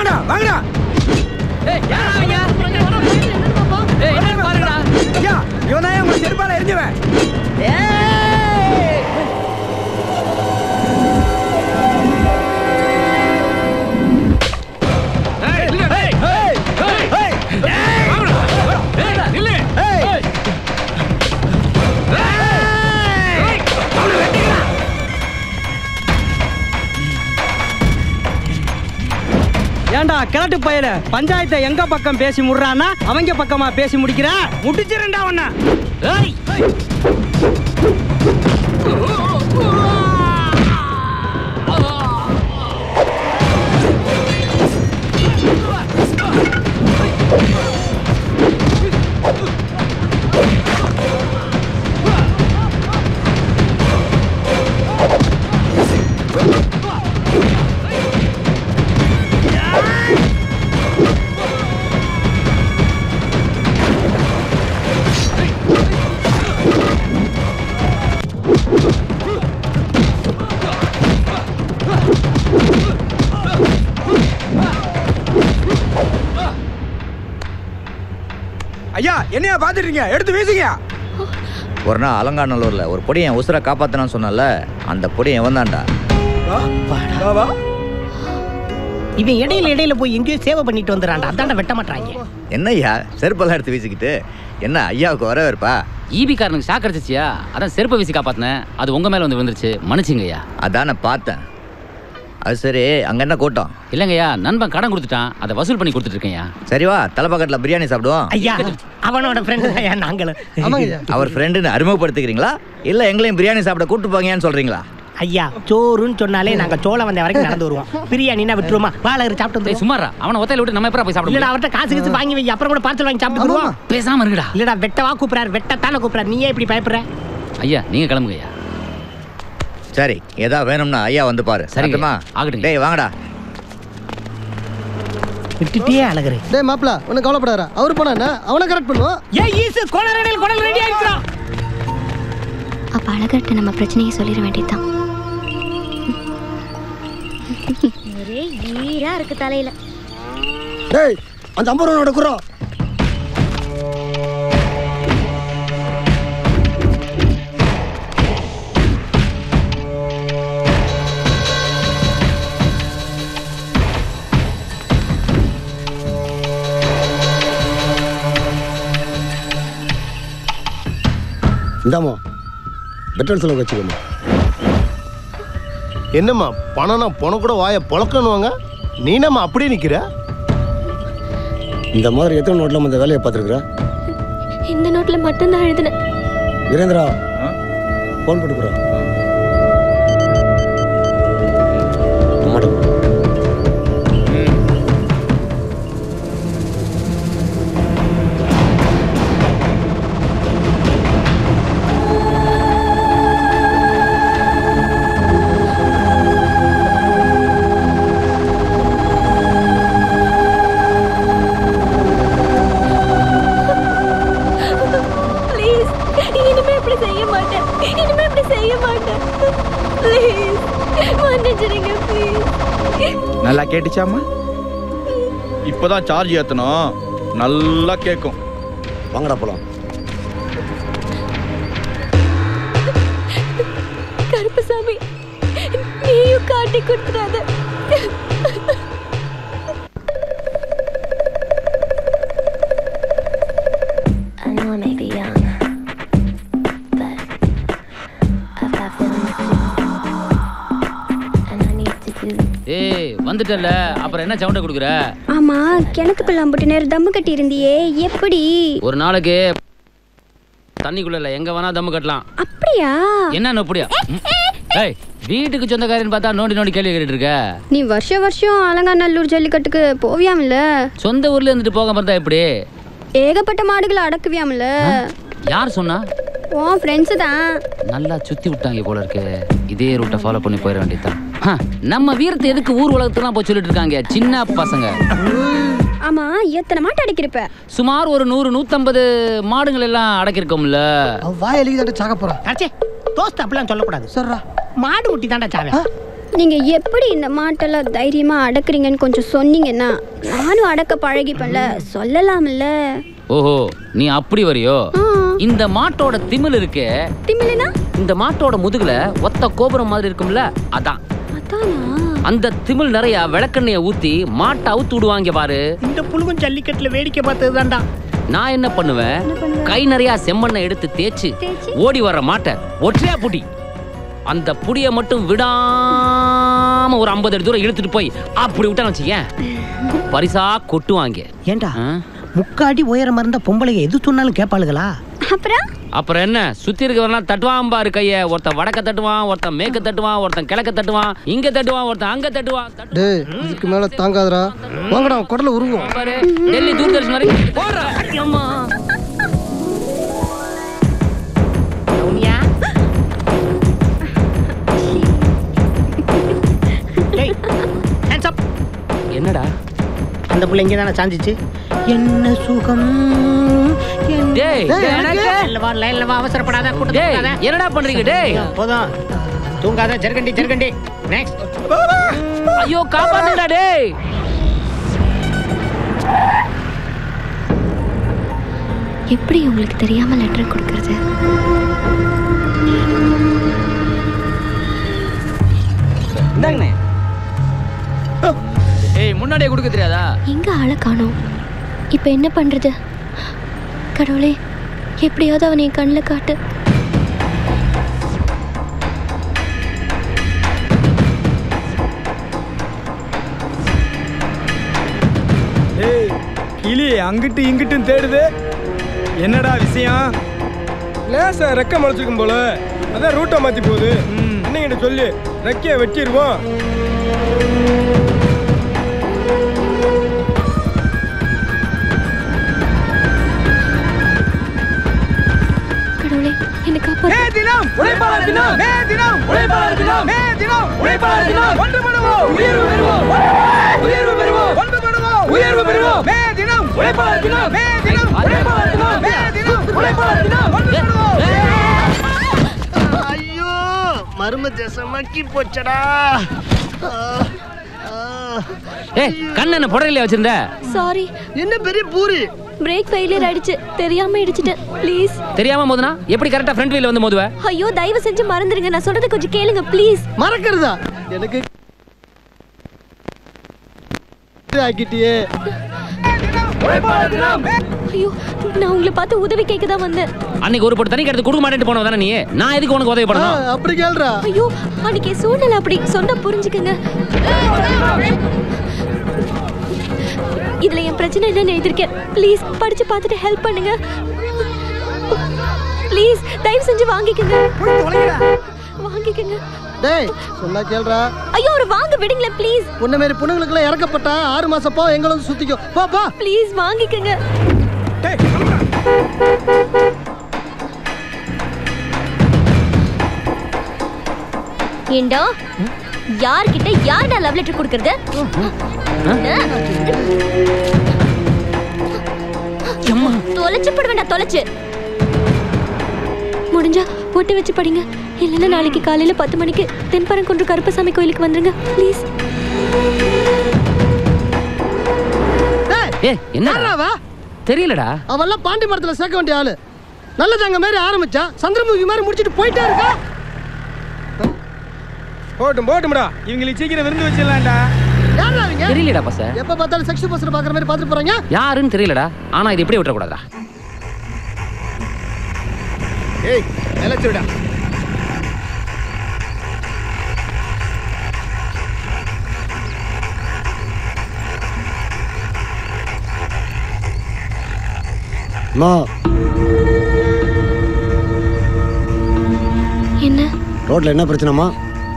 வாங்கடா வாங்கடா ஏய் யாரா அவங்க ஏய் என்ன பாருங்கடா ஐயா இவன் தான் உங்க செருப்பால எரிஞ்சுவேன் ஏய் இல்ல ஏய் ஏய், ஏய் ஏய், வாங்கடா ஏய் இல்ல ஏய். ஏய் ஏய் அவனை வெட்டிடா ஏன்டா கிழட்டு பயல பஞ்சாயத்தை எங்க பக்கம் பேசி முடுறான்னா அவங்க பக்கமா பேசி முடிக்கிற முடிச்சிருண்டா உன்ன ஏய் ஐயா என்னையா பாத்துட்டீங்க எடுத்து வீசுங்க ஒரு நாள் அலங்காநல்லூரில் ஒரு பொடியை என் உசுரை காப்பாற்றணும்னு சொன்னல அந்த பொடியை எவன் தான்டா வா, வா, வா. இவன் இடையில இடையில போய் எங்கேயோ சேவை பண்ணிட்டு வந்துறான்டா அதான்டா வெட்ட மாட்டாங்க என்னய்யா செருப்பெல்லாம் எடுத்து வீசிக்கிட்டு என்ன ஐயாவுக்கு வர இருப்பா ஈபி காரனுக்கு ஷாக் அடிச்சிச்சியா அதான் செருப்பை வீசி காப்பாத்தினேன் அது உங்க மேல வந்து விழுந்துருச்சு மன்னிச்சுங்கய்யா அதான் நான் பார்த்தேன் அது சரி அங்கே என்ன கூட்டம் இல்லைங்கய்யா நண்பன் கடன் கொடுத்துட்டான் அதை வசூல் பண்ணி கொடுத்துட்டு இருக்கேன்யா சரி வா தலைப்பக்கத்தில் பிரியாணி சாப்பிடுவோம் ஐயா அவனோட ஃப்ரெண்டு தான் நாங்களும் அவர் ஃப்ரெண்டுன்னு அறிமுகப்படுத்திக்கிறீங்களா இல்லை எங்களையும் பிரியாணி சாப்பிட கூட்டு போங்கன்னு சொல்கிறீங்களா ஐயா சோறுன்னு சொன்னாலே நாங்க சோளம் வந்த வரைக்கும் நடந்து வருவோம் பிரியாணினா விட்டுருமா வாழை சாப்பிட்டு டேய் வந்துருவோம் சும்மாரா அவனை ஒத்தையில விட்டு நம்ம எப்பறம் போய் சாப்பிட இல்லடா முடியும்? அவர்கிட்ட காசு கீசு வாங்கி வை அப்புறம் கூட பார்சல் வாங்கி சாப்பிட்டு வருவோம் பேசாம இருங்கடா இல்லடா வெட்டவா கூப்பிடாரு வெட்டத்தானே கூப்பிடாரு நீயே இப்படி பயப்படுற ஐயா நீங்க கிளம்புங்கய்யா சரி ஏதா வேணும்னா ஐயா வந்து பாரு சரிங்க. சரிமா ஆகட்டுங்க. டேய் வாங்கடா விட்டுட்டே அழகுறேன் டேய் மாப்ள ஒன்னும் கவலைப்படாத அவர் போனா என்ன அவனை கரெக்ட் பண்ணுவோம் ஏய் ஈசு கொலரடையில் குடல் ரெடி ஆயிடுச்சுடா அப்ப அழகர்கிட்ட நம்ம பிரச்சனையை சொல்லிட வேண்டியதுதான் ஒரே ஈரா இருக்கு தலையில டேய் அந்த ஐம்பது ரூபா குறோம் இந்தாம்மா பெட்ரோல் செலவு வச்சுக்கோமா என்னம்மா பணம்னா பணம் கூட வாயை பொழக்கணுவாங்க நீ நம்ம அப்படியே நிக்கிற இந்த மாதிரி எத்தனை நோட்டில் இந்த வேலையை பார்த்துருக்குற இந்த நோட்ல மட்டும்தான் எழுதுனேன் வீரேந்திரா ஃபோன் போட்டுக்குறோம் அம்மாட்ட கொடு. ப்ளீஸ் இனிமே இப்படி செய்ய மாட்டேன் இனிமே இப்படி செய்ய மாட்டேன் ப்ளீஸ் மன்னிச்சிடுங்க ப்ளீஸ் நல்லா கேட்டுச்சாமா இப்போதான் சார்ஜ் ஏத்தணும் நல்லா கேட்கும் வாங்கடா போலாம் கருப்பசாமி நீயும் காட்டி கொடுத்துடாத I know I may be young, but I've got feelings too. And I need to do ஏய் வந்துட்டல அப்புறம் என்ன சவுண்ட கொடுக்குற ஆமா கிணத்துக்குள்ள அம்புட்டு நேரம் தம்மு கட்டி இருந்தியே எப்படி ஒரு நாளைக்கு தண்ணிக்குள்ள இல்ல எங்க வேணா தம்மு கட்டலாம் அப்படியா என்ன அப்படியா ம். ஏய் வீட்டுக்கு சொந்தக்காரன்னு பார்த்தா நோண்டி நோண்டி கேள்வி கேட்டுட்டு இருக்க நீ வருஷ வருஷம் அலங்காநல்லூர் ஜல்லிக்கட்டுக்கு போவியாமில்ல சொந்த ஊர்ல இருந்துட்டு போக பார்த்தா எப்படி ஏகப்பட்ட மாடுகளை அடக்குவியாமில்ல யார் சொன்னா உன் ஃப்ரெண்ட்ஸு தான் நல்லா சுத்தி விட்டாங்க போல இருக்கு இதே ரூட்டை ஃபாலோ பண்ணி போயிட வேண்டியதுதான் ஹ, நம்ம வீரத்தை எதுக்கு ஊர் உலகத்துலாம் போய் சொல்லிட்டு இருக்காங்க சின்ன பசங்க ஆமா எத்தனை மாட்டு அடிக்கிறப்ப சுமார் ஒரு நூறு நூத்தம்பது மாடுகள் எல்லாம் அடக்கிருக்கோம்ல அவன் வாய் எழுதி சாக போறான் அச்சே தோஸ்து அப்படிலாம் சொல்லக்கூடாது சொல்றா மாடு முட்டி தாண்டா சாவே நீங்க எப்படி இந்த மாட்டெல்லாம் தைரியமா அடக்குறீங்கன்னு கொஞ்சம் சொன்னீங்கன்னா நானும் அடக்க பழகிப்பேன்ல சொல்லலாம்ல ஓஹோ நீ அப்படி வரியோ இந்த மாட்டோட திமில் இருக்கே திமிலனா இந்த மாட்டோட முதுகுல ஒத்த கோபுரம் மாதிரி இருக்கும்ல அதான் அந்த திமில் நிறைய விளக்கெண்ணெய ஊத்தி மாட்டை அவுத்து விடுவாங்க பாரு இந்த புழுகும் ஜல்லிக்கட்டுல வேடிக்கை பார்த்தது தான்டா நான் என்ன பண்ணுவேன் கை நிறைய செம்மண்ணை எடுத்து தேய்ச்சு ஓடி வர்ற மாட்டை ஒற்றையா புடி அந்த புடிய மட்டும் விடாம ஒரு ஐம்பது அடி தூரம் இழுத்துட்டு போய் அப்படி விட்டான்னு வச்சுக்கேன் பரிசா கொட்டுவாங்க ஏண்டா முக்காடி உயரமா இருந்த பொம்பளைங்க எது சொன்னாலும் கேட்பாளுகளா அப்புறம் அப்புறம் என்ன சுத்தி இருக்கவரெல்லாம் தட்டுவான் பாரு கைய ஒருத்தன் வடக்க தட்டுவான் ஒருத்தன் மேற்க தட்டுவான் ஒருத்தன் கிழக்க தட்டுவான் இங்க தட்டுவான் ஒருத்தன் அங்க தட்டுவான் டேய் இதுக்கு மேல தாங்காதடா வாங்கடா குடல உருவோம் பாரு டெல்லி தூர்தர்ஷன் வரைக்கும் போடுறா அம்மா என்னடா அந்த புள்ள இங்கே தானே சாஞ்சிச்சு என்ன சுகம் என்ன- டேய், டேய், எனக்கு- லைன்ல வா லைன்ல வா அவசரப்படாத கூட்டத்தை டேய், கூட்டாத. என்னடா பண்றீங்க டேய் போதும் தூங்காத ஜெர்கண்டி ஜெர்கண்டி நெக்ஸ்ட் ஐயோ காப்பாத்துடா டேய் எப்படி உங்களுக்கு தெரியாம லெட்டர் கொடுக்கறது இந்தாங்கண்ணே ஏய் முன்னாடியே கொடுக்க தெரியாதா எங்க ஆளை காணோம் இப்போ என்ன பண்றது கடவுளே எப்படியாவது அவனை என் கண்ணில் காட்டு ஏய் கிளி அங்கிட்டு இங்கிட்டும் தேடுது என்னடா விஷயம் லேசா ரெக்க முளைச்சிருக்கும் போல அதான் ரூட்டை மாத்தி போகுது இன்னைக்கிட்ட சொல்லு ரெக்கைய வெட்டிடுவோம் கடவுளே என்னை காப்பாத்து மே தினம் உழைப்பாளர் தினம் மே தினம் உழைப்பாளர் தினம் மே தினம் உழைப்பாளர் தினம் ஒன்றுபடுவோம் உயர்வு பெறுவோம் உயர்வு பெறுவோம் ஒன்றுபடுவோம் உயர்வு பெறுவோம் மே தினம் உழைப்பாளர் தினம் மே தினம் உழைப்பாளர் தினம் மே தினம் உழைப்பாளர் தினம் ஒன்றுபடுவோம் ஐயோ மரும தேசமாக்கி போச்சடா ஏய் கண்ண என்ன புடலையில வச்சிருந்த சாரி என்ன பெரிய பூரி பிரேக் ஃபெயிலியர் ஆயிடுச்சு தெரியாம இடிச்சிட்டேன் ப்ளீஸ் தெரியாம மோதுனா எப்படி கரெக்டா ஃப்ரண்ட் வீல்ல வந்து மோதுவ ஐயோ தயவு செஞ்சு மறந்துடுங்க நான் சொல்றதை கொஞ்சம் கேளுங்க ப்ளீஸ் மறக்கிறதா எனக்கு ஆக்கிட்டியே ஐயோ நான் உங்களை பார்த்து உதவி கேட்க தான் வந்தேன் அன்னைக்கு ஒரு போட்டு தண்ணி எடுத்து கொடுக்க மாட்டேன்னு போனவ தானே நீ நான் எதுக்கு உனக்கு உதவி பண்ணணும் அப்படி கேள்றா ஐயோ அன்னைக்கு என் சூழ்நிலை அப்படி சொன்னா புரிஞ்சுக்கங்க இதுல என் பிரச்சனை என்னன்னு எழுதிருக்கேன் ப்ளீஸ் படிச்சு பார்த்துட்டு ஹெல்ப் பண்ணுங்க ப்ளீஸ் தயவு செஞ்சு வாங்கிக்கங்க வாங்கிக்கங்க டேய் சொன்னா கேள்றா ஐயோ ஒரு வாங்க விடுங்களேன் ப்ளீஸ் உன்ன மாரி பொண்ணுங்களுக்குலாம் இறக்கப்பட்டா ஆறு மாசம் போ எங்களை வந்து சுத்திக்கோ போ போ ப்ளீஸ் வாங்கிக்கங்க ஏண்டா யார்கிட்ட யார்டா லவ் லெட்டர் கொடுக்கறது தொலைச்சு போடுவேண்டா தொலைச்சு முடிஞ்சா ஒட்டு வச்சு படிங்க இல்லைன்னா நாளைக்கு காலையில பத்து மணிக்கு தென்பரங்குன்று கருப்பசாமி கோயிலுக்கு வந்துருங்க ப்ளீஸ் ஏ என்ன யாராவா தெரியலடா அவெல்லாம் பாண்டி மரத்துல சேர்க்க வேண்டிய ஆளு நல்லதாங்க மாதிரி ஆரம்பிச்சா சந்திரமுகி மாதிரி முடிச்சிட்டு போயிட்டே இருக்கா போட்டும் போட்டும்டா இவங்களுக்கு சீக்கிரம் விருந்து வச்சிடலாம்டா யாரா அவங்க தெரியலடா பச எப்ப பார்த்தாலும் செக்ஸ் பஸ்ல பாக்குற மாதிரி பாத்துட்டு போறாங்க யாருன்னு தெரியலடா ஆனா இது எப்படி விட்டுறக்கூடாதா ஏய் நிலச்சுடா அம்மா என்ன ரோட்ல என்ன பிரச்சனைமா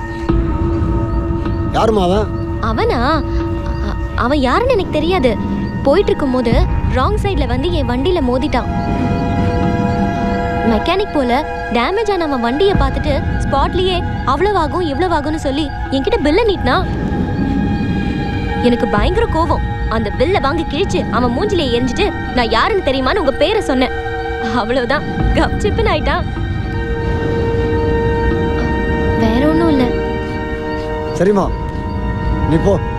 யாருமா அவன் அவனா அ- அவன் யாருன்னு எனக்கு தெரியாது போயிட்டு இருக்கும்போது ராங் சைடுல வந்து என் வண்டியில மோதிட்டான் மெக்கானிக் போல டேமேஜ் ஆன அவன் வண்டியை பார்த்துட்டு ஸ்பாட்லயே அவ்வளவு ஆகும் இவ்வளவு ஆகும்னு சொல்லி என்கிட்ட பில்ல நீட்டினா எனக்கு பயங்கர கோவம் அந்த பில்ல வாங்கி கிழிச்சு அவன் மூஞ்சில எரிஞ்சிட்டு நான் யாருன்னு தெரியுமான்னு உங்க பேரை சொன்னேன் அவ்வளவுதான் கப் சிப்புன்னு ஆயிட்டான் வேற ஒன்றும் இல்லை சரிம்மா நீ போ